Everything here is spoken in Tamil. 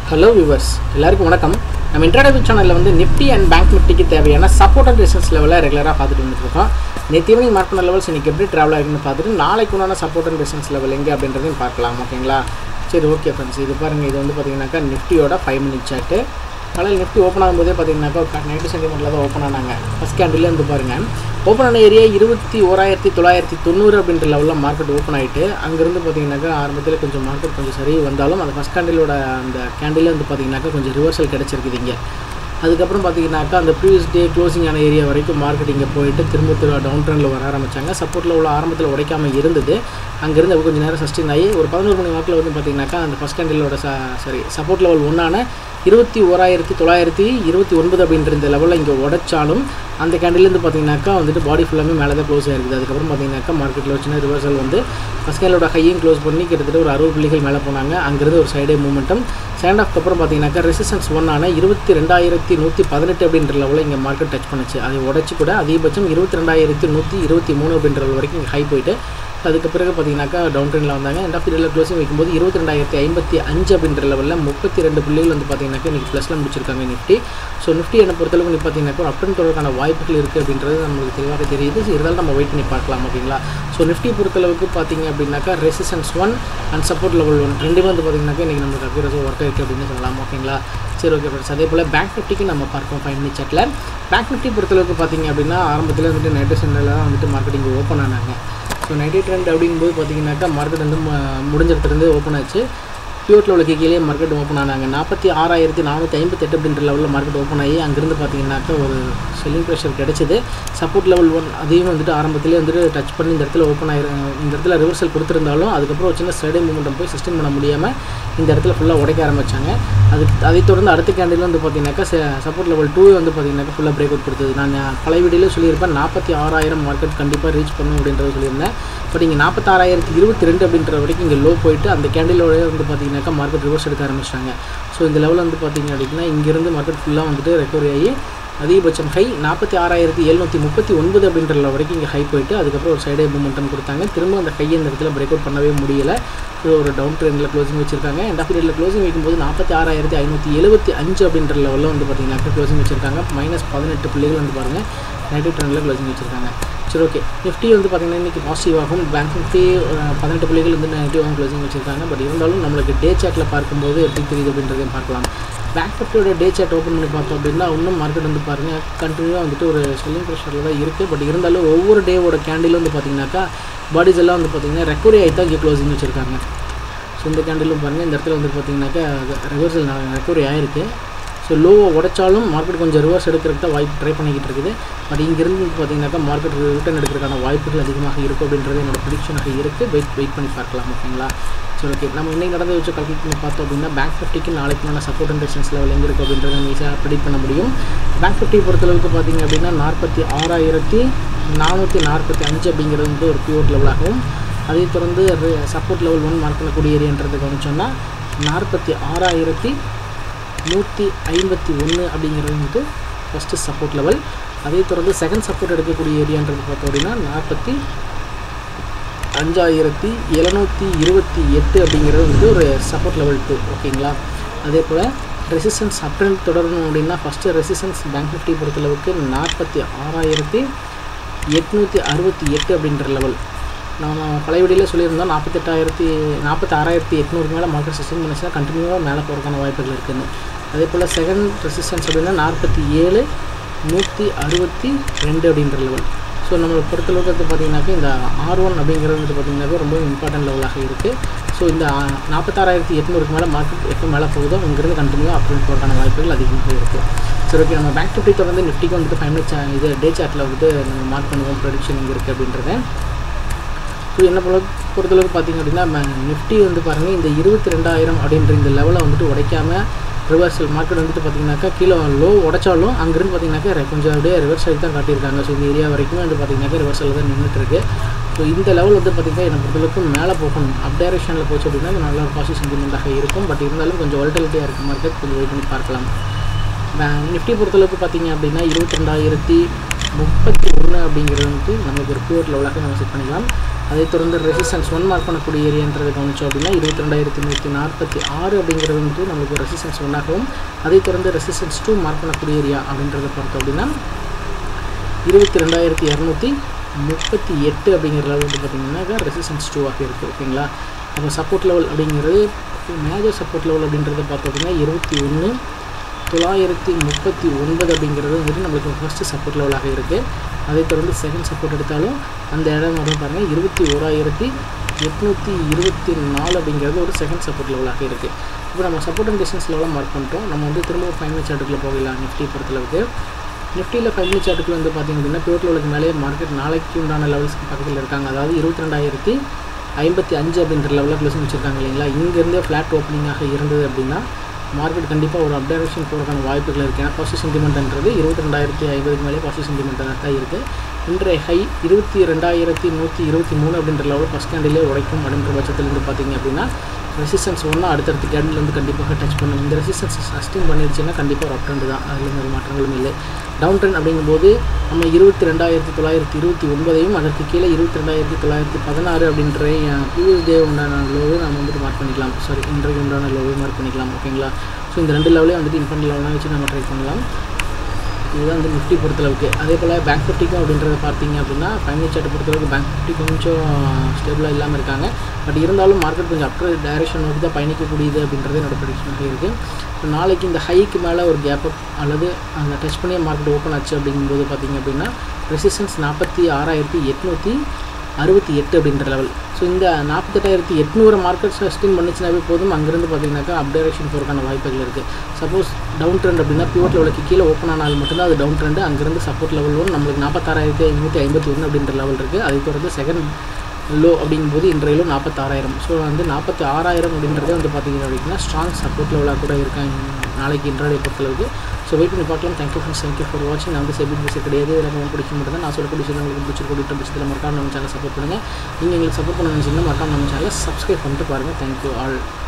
ஹலோ வியூவர்ஸ் எல்லாருக்கும் வணக்கம் நம்ம இன்ட்ராடபிள் சேனலில் வந்து நிஃப்டி அண்ட் பேங்க் நிஃப்டிக்கு தேவையான சப்போர்ட்டட் ரெசன்ஸ் லெவலில் ரெகுலராக பார்த்துட்டு வந்துட்டு இருக்கோம் நேற்று ஈவினிங் மார்க் பண்ண லெவல்ஸ் இன்றைக்கி எப்படி ட்ராவல் ஆகுதுன்னு பார்த்துட்டு நாளைக்கு உண்டான சப்போர்ட்டட் ரெசன்ஸ் லெவல் எங்கே அப்படின்றதையும் பார்க்கலாம் ஓகேங்களா சரி ஓகே ஃப்ரெண்ட்ஸ் இது பாருங்கள் இது வந்து பார்த்தீங்கன்னாக்கா நிஃப்டியோட ஃபைவ் மினிட் சார்ட்டு காலையில் நிஃப்டி ஓப்பன் ஆகும்போதே பார்த்தீங்கன்னாக்கா நைட்டு சென்டிமெண்ட்டில் தான் ஓப்பன் ஆனாங்க ஃபஸ்ட் கேண்டில் இருந்து பாருங்கள் ஓப்பன் ஆன ஏரியா இருபத்தி ஓராயிரத்தி தொள்ளாயிரத்தி தொண்ணூறு அப்படின்ற லெவலில் மார்க்கெட் ஓப்பன் ஆகிட்டு அங்கேருந்து பார்த்தீங்கன்னாக்கா ஆரம்பத்தில் கொஞ்சம் மார்க்கெட் கொஞ்சம் சரி வந்தாலும் அந்த ஃபஸ்ட் கேண்டிலோட அந்த கேண்டில் வந்து பார்த்தீங்கன்னாக்கா கொஞ்சம் ரிவர்சல் கிடச்சிருக்குது இங்கே அதுக்கப்புறம் பார்த்தீங்கன்னாக்கா அந்த ப்ரீவியஸ் டே க்ளோசிங் ஆன ஏரியா வரைக்கும் மார்க்கெட் இங்கே போயிட்டு திரும்ப திரும்ப டவுன் ட்ரெண்டில் வர ஆரம்பித்தாங்க சப்போர்ட்டில் உள்ள ஆரம்பத்தில் உடைக்காமல் இருந்தது அங்கேருந்து கொஞ்சம் நேரம் சஸ்டெயின் ஆகி ஒரு பதினோரு மணி வாக்கில் வந்து பார்த்தீங்கன்னாக்கா அந்த ஃபஸ்ட் கேண்டிலோட ச சாரி சப்போர்ட் லெவல் ஒன்றான இருபத்தி ஓராயிரத்தி தொள்ளாயிரத்தி இருபத்தி ஒன்பது அப்படின்ற இந்த லெவலில் இங்கே உடைச்சாலும் அந்த கேண்டிலேருந்து பார்த்தீங்கன்னாக்கா வந்துட்டு பாடி ஃபுல்லாமே மேலே தான் க்ளோஸ் ஆயிருக்குது அதுக்கப்புறம் பார்த்தீங்கன்னாக்கா மார்க்கெட்டில் வச்சுன்னா ரிவர்சல் வந்து ஃபஸ்ட் கேண்டோட ஹையும் க்ளோஸ் பண்ணி கிட்டத்தட்ட ஒரு அறுபது புள்ளிகள் மேலே போனாங்க அங்கேருந்து ஒரு சைடே மூமெண்ட்டும் செகண்ட் ஆஃப்க்கு அப்புறம் பார்த்தீங்கன்னாக்கா ரெசிஸ்டன்ஸ் ஒன்னான இருபத்தி ரெண்டாயிரத்தி நூற்றி பதினெட்டு அப்படின்ற லெவலில் இங்கே மார்க்கெட் டச் பண்ணுச்சு அதை உடச்சி கூட அதிகபட்சம் இருபத்தி ரெண்டாயிரத்தி நூற்றி இருபத்தி மூணு அப்படின்ற level வரைக்கும் இங்கே ஹை போயிட்டு அதுக்கு பிறகு பார்த்தீங்கன்னாக்கா டவுன் ட்ரெண்டில் வந்தாங்க எண்ட் ஆஃப் பீரியடில் க்ளோசிங் வைக்கும்போது இருபத்தி ரெண்டாயிரத்தி ஐம்பத்தி அஞ்சு அப்படின்ற லெவலில் முப்பத்தி ரெண்டு புள்ளிகள் வந்து பார்த்தீங்கன்னாக்கா இன்றைக்கி ப்ளஸில் முடிச்சிருக்காங்க நிஃப்டி ஸோ நிஃப்டி என்னை பொறுத்தளவுக்கு நீ பார்த்தீங்கன்னாக்கா ஒரு அப் அண்ட் தொடர்க்கான வாய்ப்புகள் இருக்குது அப்படின்றது நம்மளுக்கு தெளிவாக தெரியுது ஸோ இருந்தாலும் நம்ம வெயிட் பண்ணி பார்க்கலாம் ஓகேங்களா ஸோ நிஃப்டி பொறுத்தளவுக்கு பார்த்தீங்க அப்படின்னாக்கா resistance one and support level one ரெண்டுமே வந்து பார்த்தீங்கன்னாக்கா இன்றைக்கி நம்மளுக்கு அக்யூரஸாக ஒர்க் ஆயிருக்கு அப்படின்னு சொல்லலாம் ஓகேங்களா சரி ஓகே ஃப்ரெண்ட்ஸ் அதே போல் பேங்க் நிஃப்டிக்கு நம்ம பார்ப்போம் ஃபைவ் மினிட் சாட்டில் பேங்க் நிஃப்டி பொறுத்தளவுக்கு பார்த்தீங்க அப்படின்னா ஆரம்பத்தில் வந்துட்டு நைட்டு சென்டரில் தான் வந்துட்டு மார்க்கெட்டிங் ஓப்பன் ஆனாங்க ஸோ நைன்டி ட்ரெண்ட் அப்படிங்கும்போது பார்த்தீங்கன்னாக்கா மார்க்கெட் வந்து ம- முடிஞ்ச இடத்துலேருந்து ஓப்பன் ஆச்சு பியூட் லெவலுக்கு கீழே மார்க்கெட் ஓப்பன் ஆனாங்க நாற்பத்தி ஆறாயிரத்தி நானூற்றி ஐம்பத்தெட்டு அப்படின்ற லெவலில் மார்க்கெட் ஓப்பன் ஆகி அங்கேருந்து பார்த்தீங்கன்னாக்கா ஒரு செல்லிங் ப்ரெஷர் கிடச்சிது சப்போர்ட் லெவல் ஒன் அதையும் வந்துட்டு ஆரம்பத்திலே வந்துட்டு டச் பண்ணி இந்த இடத்துல ஓப்பன் ஆயிரு இந்த இடத்துல ரிவர்சல் கொடுத்துருந்தாலும் அதுக்கப்புறம் ஒரு சின்ன ஸ்டடி மூமெண்டம் போய் சஸ்டெயின் பண்ண முடியாமல் இந்த இடத்துல ஃபுல்லாக உடைக்க ஆரம்பிச்சாங்க அதுக்கு அதை தொடர்ந்து அடுத்த கேண்டில் வந்து பார்த்தீங்கன்னாக்கா சப்போர்ட் லெவல் டூ வந்து பார்த்தீங்கன்னாக்கா ஃபுல்லாக பிரேக் அவுட் கொடுத்தது நான் பழைய வீடியோவில் சொல்லியிருப்பேன் நாற்பத்தி ஆறாயிரம் மார்க்கெட் கண்டிப்பாக ரீச் பண்ணும் அப்படின்றத சொல்லியிருந்தேன் பட் இங்கே நாற்பத்தாறாயிரத்தி இருபத்தி ரெண்டு அப்படின்ற வரைக்கும் இங்கே லோ போயிட்டு அந்த கேண்டிலோட வந்து பார்த்தீங்கன்னாக்கா மார்க்கெட் ரிவர்ஸ் எடுக்க ஆரம்பிச்சிட்டாங்க ஸோ இந்த லெவலில் வந்து பார்த்தீங்க அப்படின்னா இங்கேருந்து மார்க்கெட் ஃபுல்லாக வந்துட்டு ரெக்கவரி ஆகி அதிகபட்சம் ஹை நாற்பத்தி ஆறாயிரத்தி எழுநூற்றி முப்பத்தி ஒன்பது அப்படின்ற level வரைக்கும் இங்கே ஹை போயிட்டு அதுக்கப்புறம் ஒரு சைடே மூமெண்டம் கொடுத்தாங்க திரும்ப அந்த ஹை அந்த இடத்துல பிரேக் அவுட் பண்ணவே முடியல ஸோ ஒரு டவுன் ட்ரெண்டில் க்ளோசிங் வச்சிருக்காங்க எண்ட் ஆஃப் பீரியடில் க்ளோசிங் வைக்கும்போது நாற்பத்தி ஆறாயிரத்தி ஐநூற்றி எழுபத்தி அஞ்சு அப்படின்ற லெவலில் வந்து பார்த்தீங்கன்னா க்ளோசிங் வச்சிருக்காங்க மைனஸ் பதினெட்டு புள்ளிகள் வந்து பாருங்கள் நெகட்டிவ் ட்ரெண்டில் க்ளோசிங் வச்சிருக்காங்க சரி ஓகே நிஃப்டி வந்து பார்த்தீங்கன்னா இன்றைக்கி பாசிட்டிவாகவும் பேங்க் நிஃப்டி பதினெட்டு புள்ளிகள் வந்து நெகட்டிவாகவும் க்ளோசிங் வச்சிருக்காங்க பட் இருந்தாலும் நம்மளுக்கு டே சாட்டில் பார்க்கும்போது எப்படி தெரியுது அப்படின்றதையும் பார்க்கலாம் பேங்க் நிஃப்டியோட டே சாட் ஓப்பன் பண்ணி பார்த்தோம் அப்படின்னா இன்னும் மார்க்கெட் வந்து பாருங்கள் கண்டினியூவாக வந்துட்டு ஒரு செல்லிங் ப்ரெஷரில் தான் இருக்குது பட் இருந்தாலும் ஒவ்வொரு டேவோட கேண்டிலும் வந்து பார்த்தீங்கன்னாக்கா பாடிஸ் எல்லாம் வந்து பார்த்தீங்கன்னா ரெக்கவரி ஆகி தான் இங்கே க்ளோசிங் வச்சுருக்காங்க ஸோ இந்த கேண்டிலும் பாருங்கள் இந்த இடத்துல வந்து பார்த்தீங்கன்னாக்கா ரிவர்சல் ரெக்கவரி ஆயிருக்கு ஸோ லோவை உடைச்சாலும் மார்க்கெட் கொஞ்சம் ரிவர்ஸ் எடுக்கிறதுக்கு தான் வாய்ப்பு ட்ரை பண்ணிக்கிட்டு இருக்குது பட் இங்கேருந்து வந்து பார்த்தீங்கன்னாக்கா மார்க்கெட் ரிட்டர்ன் எடுக்கிறதுக்கான வாய்ப்புகள் அதிகமாக இருக்கும் அப்படின்றது என்னோட ப்ரிடிக்ஷனாக இருக்குது வெயிட் வெயிட் பண்ணி பார்க்கலாம் ஓகேங்களா சரி ஓகே நம்ம இன்னைக்கு நடந்து வச்சு கல்குலேட் பண்ணி பார்த்தோம் அப்படின்னா பேங்க் நிஃப்டிக்கு நாளைக்கு நான் சப்போர்ட் அண்ட் ரெசிஸ்டன்ஸ் லெவல் எங்கே இருக்குது அப்படின்றத நம்ம ஈஸியாக ப்ரிடிக் பண்ண முடியும் பேங்க் நிஃப்டி பொறுத்தளவுக்கு பார்த்தீங்க அப்படின்னா நாற்பத்தி ஆறாயிரத்தி நானூற்றி நாற்பத்தி அஞ்சு அப்படிங்கிறது வந்து ஒரு பியூர் லெவலாகவும் அதைத் தொடர்ந்து சப்போர்ட் லெவல் ஒன் மார்க் பண்ணக்கூடிய ஏரியான்றது கவனிச்சோம்னா நாற்பத்தி ஆறாயிரத்தி நூற்றி ஐம்பத்தி ஒன்று அப்படிங்கிறது வந்துட்டு ஃபஸ்ட்டு சப்போர்ட் லெவல் அதே தொடர்ந்து செகண்ட் சப்போர்ட் எடுக்கக்கூடிய ஏரியான்றது பார்த்தோம் அப்படின்னா நாற்பத்தி அஞ்சாயிரத்தி எழுநூற்றி இருபத்தி எட்டு அப்படிங்கிறது வந்து ஒரு சப்போர்ட் லெவல் டூ ஓகேங்களா அதே போல் ரெசிஸ்டன்ஸ் அப்ட்ரெண்ட் தொடரணும் அப்படின்னா ஃபஸ்ட்டு ரெசிஸ்டன்ஸ் பேங்க் நிஃப்டி பொறுத்தளவுக்கு நாற்பத்தி ஆறாயிரத்தி எட்நூற்றி அறுபத்தி எட்டு அப்படின்ற லெவல் நம்ம பழைய வீடியோவில் சொல்லியிருந்தோம் நாற்பத்தெட்டாயிரத்தி நாற்பத்தி ஆறாயிரத்தி எட்நூறுக்கு மேலே மார்க்கெட் சஸ்டெயின் பண்ணிச்சுன்னா கண்டினியூவாக மேலே போகிறதுக்கான வாய்ப்புகள் இருக்குதுன்னு அதே போல் செகண்ட் ரெசிஸ்டன்ஸ் அப்படின்னா நாற்பத்தி ஏழு நூற்றி அறுபத்தி ரெண்டு அப்படின்ற லெவல் ஸோ நம்மளை பொறுத்தளவுக்கு வந்து பார்த்திங்கனாக்கா இந்த ஆர் ஒன் அப்படிங்கிறது வந்து பார்த்திங்கனாக்கா ரொம்ப இம்பார்ட்டன்ட் லெவலாக இருக்குது ஸோ இந்த ஆ- நாற்பத்தாறாயிரத்தி எட்நூறுக்கு மேலே மார்க்கெட் எப்போ மேலே போகுதோ இங்கிருந்து கண்டினியூவாக அப்ரூவ் போகிறதுக்கான வாய்ப்புகள் அதிகமாக இருக்குது சரி ஓகே நம்ம பேங்க் நிஃப்டி தொடர்ந்து நிஃப்டிக்கு வந்துட்டு ஃபைவ் மினிட்ஸ் இது டே சார்ட்டில் வந்துட்டு நம்ம மார்க் பண்ணுவோம் ப்ரொடிக்ஷன் இங்கே இருக்குது அப்படின்றத ஸோ என்ன பொறுத்த பொறுத்தளவுக்கு பார்த்தீங்க அப்படின்னா நிஃப்டி வந்து பாருங்கள் இந்த இருபத்தி ரெண்டாயிரம் அப்படின்ற இந்த லெவலை வந்துட்டு உடைக்காம ரிவர்சல் மார்க்கெட் வந்துட்டு பார்த்தீங்கன்னாக்கா கீழே லோ உடைச்சாலும் அங்கேருந்து பார்த்தீங்கன்னாக்கா re- கொஞ்சம் அப்படியே ரிவர்ஸ் ஆகி தான் காட்டியிருக்காங்க ஸோ இந்த ஏரியா வரைக்கும் வந்து பார்த்தீங்கன்னாக்கா ரிவர்சல் தான் நின்றுட்டு இருக்கு ஸோ இந்த லெவல் வந்து பார்த்தீங்கன்னா என்னை பொறுத்தளவுக்கு மேலே போகணும் அப் டைரக்ஷனில் போச்சு அப்படின்னா இது நல்ல ஒரு பாசிட்டிவ் சென்டிமெண்ட்டாக இருக்கும் பட் இருந்தாலும் கொஞ்சம் வாலட்டிலிட்டியாக இருக்கும் மார்க்கெட் கொஞ்சம் வெயிட் பண்ணி பார்க்கலாம் நிஃப்டி பொறுத்தளவுக்கு பார்த்தீங்க அப்படின்னா இருபத்தி ரெண்டாயிரத்தி முப்பத்தி ஒன்று அப்படிங்கிறது வந்து நமக்கு ஒரு பியூர் லெவலாக நம்ம செட் பண்ணிக்கலாம் அதைத் தொடர்ந்து ரெசிஸ்டன்ஸ் ஒன் மார்க் பண்ணக்கூடிய ஏரியான்றதை கவனிச்சோம் அப்படின்னா இருபத்தி ரெண்டாயிரத்தி நூற்றி நாற்பத்தி ஆறு அப்படிங்கிறது வந்துட்டு நம்மளுக்கு ரெசிஸ்டன்ஸ் ஒன்னாகவும் அதைத் தொடர்ந்து ரெசிஸ்டன்ஸ் டூ மார்க் பண்ணக்கூடிய ஏரியா அப்படின்றத பார்த்தோம் அப்படின்னா இருபத்தி ரெண்டாயிரத்தி இரநூத்தி முப்பத்தி எட்டு அப்படிங்கிற லெவல் வந்து பார்த்திங்கன்னாக்கா ரெசிஸ்டன்ஸ் டூவாக இருக்குது ஓகேங்களா அப்போ சப்போர்ட் லெவல் அப்படிங்கிறது மேஜர் சப்போர்ட் லெவல் அப்படின்றத பார்த்தோம் அப்படின்னா இருபத்தி ஒன்று தொள்ளாயிரத்தி முப்பத்தி ஒன்பது அப்படிங்கிறது வந்துட்டு நம்மளுக்கு ஃபஸ்ட்டு சப்போர்ட் லெவலாக இருக்குது அதைத் தொடர்ந்து செகண்ட் சப்போர்ட் எடுத்தாலும் அந்த இடம் வந்து பாருங்கள் இருபத்தி ஓராயிரத்தி எட்நூற்றி இருபத்தி நாலு அப்படிங்கிறது ஒரு செகண்ட் சப்போர்ட் லெவலாக இருக்குது இப்போ நம்ம சப்போர்ட் அண்ட் டிஸ்டன்ஸ் லெவலாக மார்க் பண்ணிட்டோம் நம்ம வந்து திரும்ப ஃபைவ் மினிட் சார்ட்டுக்குள்ளே போகலாம் நிஃப்டி பொறுத்தளவுக்கு நிஃப்டியில் ஃபைவ் மினிட் சார்ட்டுக்கு வந்து பார்த்திங்க அப்படின்னா பியூர் லெவலுக்கு மேலே மார்க்கெட் நாளைக்கு உண்டான லெவல்ஸ்க்கு பக்கத்தில் இருக்காங்க அதாவது இருபத்தி ரெண்டாயிரத்தி ஐம்பத்தி அஞ்சு அப்படின்ற லெவலில் க்ளோசிங் வச்சுருக்காங்க இல்லைங்களா இங்கேருந்தே ஃப்ளாட் ஓப்பனிங்காக இருந்தது அப்படின்னா மார்க்கெட் கண்டிப்பாக ஒரு அப்டேஷன் போகிறதுக்கான வாய்ப்புகள் இருக்குது ஏன்னா பாசிட்டிவ் சென்டிமெண்ட்ன்றது இருபத்தி ரெண்டாயிரத்தி ஐம்பதுக்கு மேலே பாசிட்டிவ் சென்டிமெண்ட்டாக தான் இருக்குது இன்றைய ஹை இருபத்தி ரெண்டாயிரத்தி நூற்றி இருபத்தி மூணு அப்படின்ற லெவலில் ஃபஸ்ட் கேண்டிலே உடைக்கும் அப்படின்ற பட்சத்தில் இருந்து பார்த்தீங்க அப்படின்னா ரெசிஸ்டன்ஸ் ஒன்றா அடுத்தடுத்த கேண்டில் வந்து கண்டிப்பாக டச் பண்ணும் இந்த ரெசிஸ்டன்ஸ் சஸ்டெயின் பண்ணிடுச்சுன்னா கண்டிப்பாக ஒரு அப் ட்ரெண்ட் தான் அதில் ஒரு மாற்றங்களும் இல்லை டவுன் ட்ரெண்ட் அப்படிங்கும்போது நம்ம இருபத்தி ரெண்டாயிரத்தி தொள்ளாயிரத்தி இருபத்தி ஒன்பதையும் அதற்கு கீழே இருபத்தி ரெண்டாயிரத்தி தொள்ளாயிரத்தி பதினாறு அப்படின்ற ப்ரீவியஸ் டே உண்டான லோவை நம்ம வந்துட்டு மார்க் பண்ணிக்கலாம் சாரி இன்றைக்கு உண்டான லோவை மார்க் பண்ணிக்கலாம் ஓகேங்களா ஸோ இந்த ரெண்டு லெவலையும் வந்துட்டு இன்ஃபண்ட் லெவலாக வச்சு நம்ம ட்ரை பண்ணலாம் இதுதான் வந்து நிஃப்டி பொறுத்தளவுக்கு அதே போல் பேங்க் நிஃப்டிக்கும் அப்படின்றத பார்த்தீங்க அப்படின்னா ஃபைனல் சார்ட்டை பொறுத்தளவுக்கு பேங்க் நிஃப்டி கொஞ்சம் ஸ்டேபிளாக இல்லாமல் இருக்காங்க பட் இருந்தாலும் மார்க்கெட் கொஞ்சம் அப்டர் டைரக்ஷன் நோக்கி தான் பயணிக்கக்கூடியது அப்படின்றது என்னோட ப்ரெடிக்ஷனாக இருக்குது இப்போ நாளைக்கு இந்த ஹைக்கு மேலே ஒரு கேப் அப் அல்லது அந்த டச் பண்ணி மார்க்கெட் ஓப்பன் ஆச்சு அப்படிங்கும்போது பார்த்தீங்க அப்படின்னா ரெசிஸ்டன்ஸ் நாற்பத்தி ஆறாயிரத்தி எட்நூற்றி அறுபத்தி எட்டு அப்படின்ற லெவல் ஸோ இந்த நாற்பத்தெட்டாயிரத்தி எட்நூறு மார்க்கெட் சஸ்டெயின் பண்ணிச்சுனாவே போதும் அங்கேருந்து பார்த்தீங்கன்னாக்கா அப்டேரேஷன் போகிறக்கான வாய்ப்புகள் இருக்குது சப்போஸ் டவுன் ட்ரெண்ட் அப்படின்னா பியூர் லெவலுக்கு கீழே ஓப்பன் ஆனால் மட்டும்தான் அது டவுன் ட்ரெண்டு அங்கேருந்து சப்போர்ட் லெவல் வரும் நம்மளுக்கு நாற்பத்தாறாயிரத்தி ஐநூற்றி ஐம்பத்தி ஒன்று அப்படின்ற லெவல் இருக்குது அதை தொடர்ந்து செகண்ட் லோ அப்படிங்கும்போது இன்றைய லோ நாற்பத்தாறாயிரம் ஸோ வந்து நாற்பத்தி ஆறாயிரம் அப்படின்றதே வந்து பார்த்தீங்க அப்படின்னா ஸ்ட்ராங் சப்போர்ட் லெவலாக கூட இருக்காங்க நாளைக்கு இன்றைய பொறுத்தளவுக்கு ஸோ வெயிட் பண்ணி பார்க்கலாம் தேங்க்யூ ஃப்ரெண்ட்ஸ் தேங்க்யூ ஃபார் வாட்சிங் நான் வந்து செபி பேச கிடையாது எனக்கு ரொம்ப பிடிக்க மட்டும் தான் நான் சொல்லக்கூடிய விஷயம் உங்களுக்கு பிடிச்சிருக்க பட்சத்தில் மறக்காம நம்ம சேனல் சப்போர்ட் பண்ணுங்கள் நீங்கள் எங்களுக்கு சப்போர்ட் பண்ண நினச்சிங்கன்னா மறக்காம நம்ம சேனலை சப்ஸ்கிரைப் பண்ணிட்டு பாருங்கள் தேங்க்யூ ஆல்